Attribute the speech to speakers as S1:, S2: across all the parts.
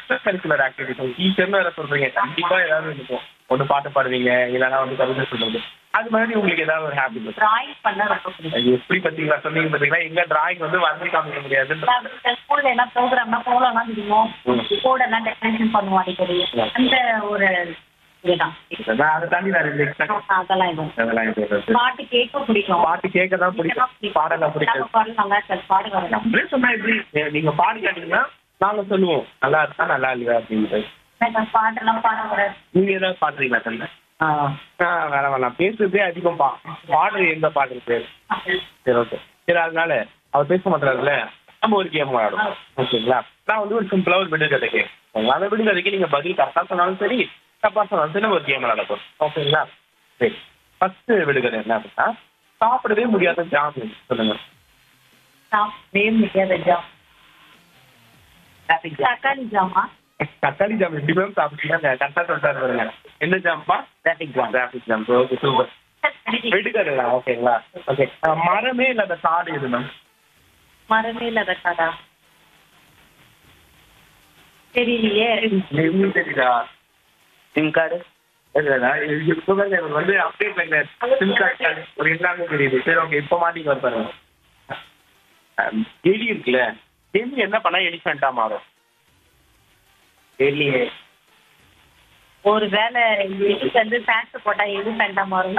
S1: Extra curricular activities டீச்சர்னு வேற சொல்றீங்க கண்டிப்பா ஏதாவது இருக்கும் ஒன்று பாட்டு பாடுவீங்க இல்லைன்னா வந்து கவிதை சொல்றது அது மாதிரி உங்களுக்கு ஏதாவது ஒரு ஹாபிட் இருக்கும்
S2: டிராயிங் பண்ண ரொம்ப பிடிக்கும்
S1: அது எப்படி பார்த்தீங்களா சொன்னீங்க பார்த்தீங்களா எங்க டிராயிங் வந்து வந்து காமிக்க முடியாது
S2: ஸ்கூல்ல என்ன ப்ரோக்ராம்னா ப்ரோக்ராம்லாம் தெரியும்
S1: ம்.
S2: போர்டு எல்லாம் டெக்கரேஷன் பண்ணுவோம் அடிக்கடி அந்த ஒரு இதுதான்
S1: நான் அதை தாண்டி வேற எக்ஸ்ட்ரா
S2: அதெல்லாம் இதுவும்
S1: அதெல்லாம் இது வருது.
S2: பாட்டு கேட்க பிடிக்கும்
S1: பாட்டு கேட்க தான் பிடிக்கும் பாடலாம் பிடிக்கும்
S2: நம்ம பாடல் நல்லா இருக்காது பாடு வரலாம்
S1: நம்மளே சொன்னா எப்படி நீ- நீங்க பாடி கேட்டீங்கன்னா நாங்க சொல்லுவோம் நல்லா இருக்கா நல்லா இல்லையா அப்படின்ட்டு
S2: எனக்கு பாட்டெல்லாம் பாட வராது
S1: நீங்க ஏதாவது பாடுறீங்களா தந்தை வேணாம் வேணாம் பேசுறதே அதிகம் பா பாடுறது எந்த பாடுறது பேர் சரி ஓகே சரி அதனால அவர் பேச மாட்டாருல்ல நம்ம ஒரு கேம் விளையாடுவோம் ஓகேங்களா நான் வந்து ஒரு சிம்பிளா ஒரு விடுகதை கேட்கும் அந்த விடுகதைக்கு நீங்க பதில் கரெக்டா சொன்னாலும் சரி தப்பா சொன்னாலும் சரி நம்ம ஒரு கேம் விளையாட போறோம் ஓகேங்களா சரி ஃபர்ஸ்ட் விடுகதை என்ன அப்படின்னா சாப்பிடவே முடியாத ஜாம் எது? சொல்லுங்க
S2: சாப்பிடவே முடியாத ஜாம் தக்காளி ஜாமா
S1: தக்காளி ஜாம் எப்படி மேம் சாப்பிட்டீங்க கரெக்டா சொல்லிட்டாரு பாருங்க என்ன ஜாம்பா traffic jam traffic jam okay super விடுகதைங்களா ஓகேங்களா ஓகே மரமே இல்லாத காடு எது மேம்
S2: மரமே இல்லாத காடா தெரியலையே
S1: எதுவும் தெரியுதா சிம் கார்டு வந்து அப்டேட் பண்ண சிம் கார்டு ஒரு எல்லாமே தெரியுது சரி ஓகே இப்போ மாட்டிக்கு வர பாருங்க அஹ், எலி இருக்குல்ல எலி என்ன பண்ணா எலிஃபென்ட்டா மாறும் எலியே
S2: ஒரு வேலை எதுக்கு வந்து பேண்ட் போட்டா எது பேண்டா மாறும்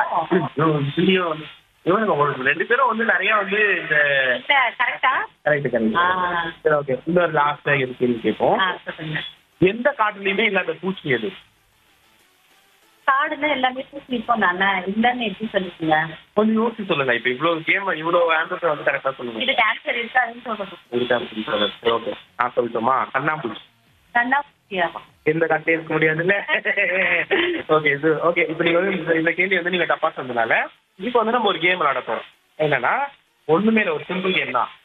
S1: இவனுங்க ஒரு ரெண்டு பேரும் வந்து நிறைய வந்து இந்த
S2: கரெக்டா
S1: கரெக்ட் கரெக்ட்
S2: ஆ.
S1: சரி ஓகே இன்னொரு லாஸ்டா இது கேள்வி கேட்போம்
S2: ஆ சொல்லுங்க
S1: எந்த காட்டுலயுமே இல்லாத பூச்சி எது
S2: காடுன்னா எல்லாமே பூசி நிற்போம் தானே இல்லைன்னு எப்படி சொல்லிட்டீங்க
S1: கொஞ்சம் யோசிச்சு சொல்லுங்க இப்ப இவ்வளவு கேம் இவ்வளவு ஆன்சர் வந்து கரெக்டா சொல்லுங்க
S2: இதுக்கு ஆன்சர் இருக்காதுன்னு சொல்றது
S1: இதுதான் அப்படின்னு சொல்றது. சரி, ஓகே நான் சொல்லட்டுமா கண்ணாம்பூச்சி
S2: கண்ணா பூச்சியா
S1: எந்த கட்டே இருக்க முடியாதுல்ல ஓகே இது ஓகே இப்போ நீங்க வந்து இந்த- இந்த கேள்வி வந்து நீங்க தப்பா சொன்னதுனால இப்போ வந்து நம்ம ஒரு கேம் விளையாட போறோம் என்னன்னா ஒண்ணுமே இல்லை ஒரு சிம்பிள் கேம் தான்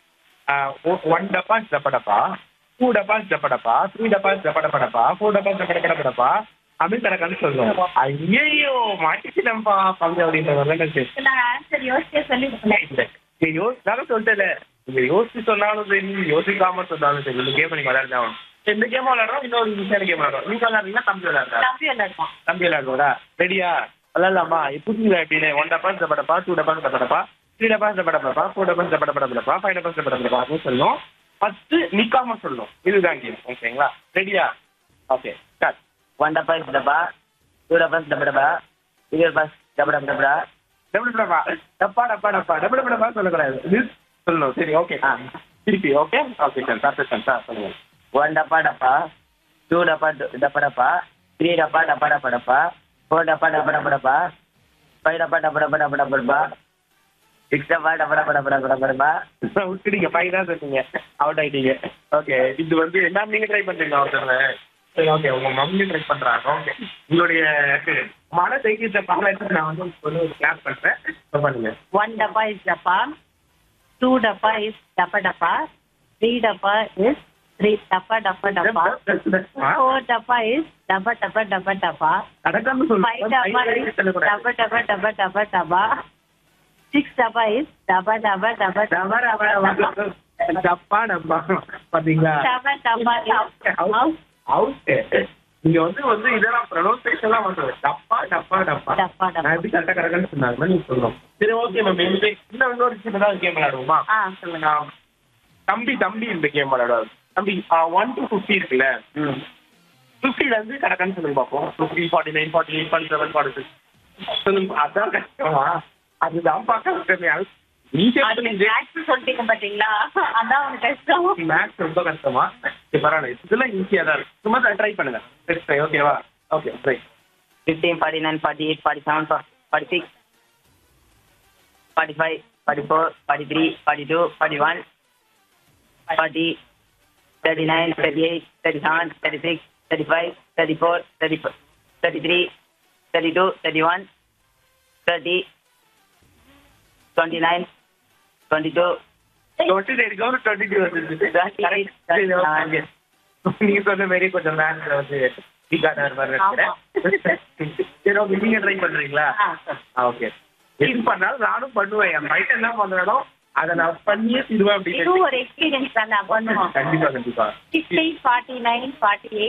S1: ஒன் டப்பா டப்பா டப்பா டூ டப்பா டப்பா டப்பா த்ரீ டப்பா டப்பா டப்பா டப்பா ஃபோர் டப்பா டப்பா டப்பா டப்பா அப்படின்னு கணக்கான்னு சொல்லுவோம் ஐயோ மாட்டிக்கிட்டேன்ப்பா பங்கு அப்படின்ற மாதிரி சரி
S2: நான் ஆன்சர் யோசிச்சே சொல்லிருக்கேன்
S1: இல்ல. நீ யோசிச்சாலும் சொல்லிட்டல நீங்க யோசிச்சு சொன்னாலும் சரி யோசிக்காம சொன்னாலும் சரி இந்த கேம் நீங்க விளையாடுதான் ஆகணும். இந்த கேம் விளையாடுறோம் இன்னொரு ஈஸியான கேம் விளையாடுறோம் நீங்க விளையாடுறீங்கன்னா தம்பி விளையாடுறா
S2: தம்பி விளையாடுவான்
S1: தம்பி விளையாடுறா ரெடியா விளையாடலாமா புரிஞ்சுங்களா எப்படின்னு ஒன் டப்பா டப்படப்பா டூ டப்பா டப்படப்பா த்ரீ டப்பா டப்படப்பா ஃபோர் டப்பா டப்படப்படப்பா ஃபைவ் டப்பா டப்படப்படப்பா அப்படின்னு சொல்லணும் ஃபர்ஸ்ட் நிக்காம சொல்லணும் இதுதான் கேம் ஓகேங்களா ரெடியா okay start
S3: One double is double, two doubles double double, three doubles double double double,
S1: double டப்பா டப்பா டப்பா டப்பா டபுள் டப்பா சொல்லக்கூடாது இது சொல்லணும் சரி ஓகே
S3: ஆ.
S1: திருப்பி okay okay sir sir sir sir சொல்லுங்க
S3: one double double, two double double double, three double double double double, four double double double double, five double double double double double double, six double double double double double double double,
S1: விட்டுட்டீங்க five தான் சொன்னீங்க out ஆயிட்டீங்க okay இது வந்து என்ன நீங்க try பண்றீங்க ஒருத்தர் சரி ஓகே உங்க மம்மி ட்ரை பண்றாங்க ஓகே உங்களுடைய மன தைரியத்தை பாராட்டு நான் வந்து உங்களுக்கு வந்து ஒரு கிளாஸ் பண்றேன் இப்ப பண்ணுங்க
S2: ஒன் டப்பா இஸ் டப்பா டூ டப்பா இஸ் டப்பா டப்பா த்ரீ டப்பா இஸ் த்ரீ டப்பா டப்பா டப்பா ஃபோர் டப்பா இஸ் டப்பா டப்பா டப்பா டப்பா
S1: கடக்காம
S2: ஃபைவ் டப்பா இஸ்
S1: சொல்லுங்க
S2: டப்பா டப்பா டப்பா டப்பா டப்பா சிக்ஸ் டப்பா இஸ் டப்பா டப்பா டப்பா டப்பா
S1: டப்பா டப்பா பாத்தீங்களா
S2: டப்பா டப்பா
S1: அவுட் அவுட் நீங்க வந்து வந்து இதெல்லாம் ப்ரொனவுன்சேஷன்லாம் வந்து டப்பா டப்பா டப்பா
S2: டப்பா
S1: நான்
S2: டப்பா
S1: எப்படி கரெக்டா கரெக்டான்னு சொன்னாங்க நீங்க சொல்லணும் சரி ஓகே மேம் இந்த இன்னும் இன்னொரு விஷயம் தான் கேம் விளையாடுவோமா
S2: ஆ சொல்லுங்க
S1: ஆ, தம்பி தம்பி இந்த கேம் விளையாடுவாரு தம்பி ஒன் டு ஃபிஃப்டி இருக்குல்ல ஃபிஃப்டில இருந்து கரெக்டான்னு சொல்லுங்க பார்ப்போம் fifty forty nine forty eight forty seven forty six சொல்லுங்க அதான் கஷ்டமா அதுதான் பார்க்க கஷ்டமே நீங்க
S2: அது மேக்ஸ் சொல்லிட்டீங்க பாத்தீங்களா அதான் உனக்கு கஷ்டம்
S1: மேக்ஸ் ரொம்ப கஷ்டமா சரி பரவாயில்ல இதெல்லாம் ஈஸியா தான் இருக்கு சும்மா ட்ரை பண்ணுங்க சரி ஓகேவா okay try
S3: fifteen, forty-nine, forty-eight, forty-seven, forty-six, forty-five, forty-four, forty-three, forty-two, forty-one, forty, thirty-nine, thirty-eight, thirty-seven, thirty-six, thirty-five, thirty-four, thirty-four, thirty-three, thirty-two, thirty-one, thirty, twenty-nine, twenty-two,
S1: twenty nine ஒரு டுவெண்ட்டி டூ வந்து நீங்க சொன்ன மாதிரி கொஞ்சம் maths வந்து வீக்கான மாதிரி இருக்கிறேன் சரி ஓகே நீங்க ட்ரை பண்றீங்களா
S2: ஆ சரி.
S1: ஓகே எது பண்ணாலும் நானும் பண்ணுவேன் என் மைண்ட் என்ன பண்றாலும் அதை நான் பண்ணியே தீருவேன்
S2: இது
S1: அப்படின்னு
S2: ஒரு எக்ஸ்பீரியன்ஸ் தானே பண்ணுவோம்
S1: கண்டிப்பா கண்டிப்பா
S2: sixty forty nine forty eight